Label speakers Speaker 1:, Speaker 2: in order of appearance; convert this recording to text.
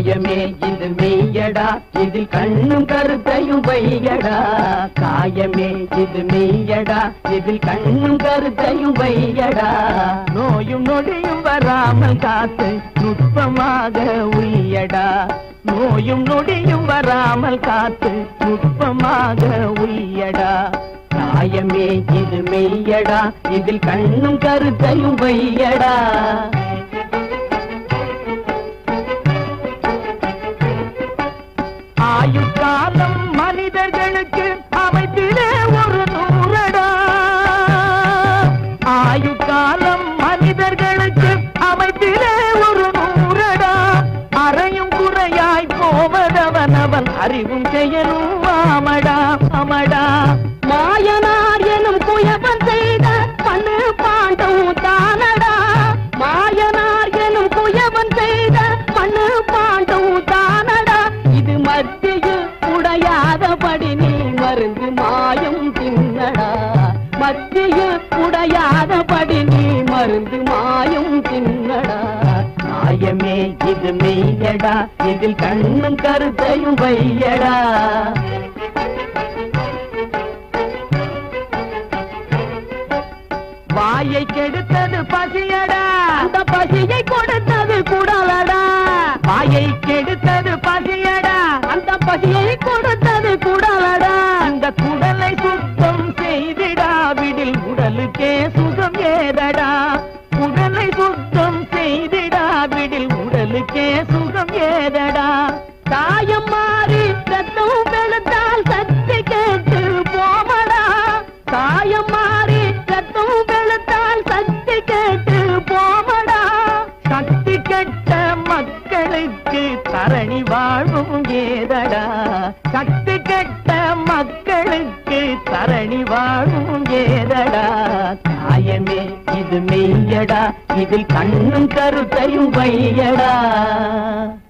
Speaker 1: காயமே இது மெய்யடா இதில் கண்ணும் கருத்தையும் வையடா காயமே இது மெய்யடா இதில் கண்ணும் கருத்தையும் வையடா நோயும் நொடியும் வராமல் காத்து நுட்பமாக உய்யடா நோயும் நொடியும் வராமல் காத்து நுட்பமாக உய்யடா காயமே இது மெய்யடா இதில் கண்ணும் கருத்தையும் வையடா ஆயுட்காலம் மனிதர்களுக்கு அமைப்பிலே ஒரு நூறடா ஆயுட்காலம் மனிதர்களுக்கு அமைப்பிலே ஒரு நூறடா அறையும் குறையாய் போவதவன் அவன் அறிவும் செயலும் ஆமடா அமடா மாயனார் எனும் குயவன் செய்த பண்ணு பாண்டம் தானடா மாயனார் எனும் குயவன் செய்த பண்ணு பாண்டம் தானடா இது மத்தியில் உடையாதபடி நீ மருந்து மாயம் தின்னடா மத்தியில் உடையாதபடி நீ மருந்து மாயம் தின்னடா மாயமே இது மெய்யடா இதில் கண்ணும் கருத்தையும் வையடா வாயை கெடுத்தது பசியடா அந்த பசியை கொடுத்தது குடலடா வாயை கெடுத்தது பசியடா அந்த பசியை கொடுத்தது குடலடா அந்த குடலை சுத்தம் செய்திடாவிடில் உடலுக்கே சுகம் ஏதடா உடலை சுத்தம் செய்திடாவிடில் உடலுக்கே சுகம் ஏதடா தாயம் மாறி ரத்தம் வெளுத்தால் சக்தி கேட்டு போமடா தாயம் மாறி ரத்தம் வெளுத்தால் சக்தி கேட்டு போமடா சக்தி கெட்ட மக்களுக்கு தரணி வாழும் ஏதடா சக்தி கெட்ட மக்களுக்கு தரணி வாழும் ஏதடா காயமே இது மெய்யடா இதில் கண்ணும் கருத்தையும் வையடா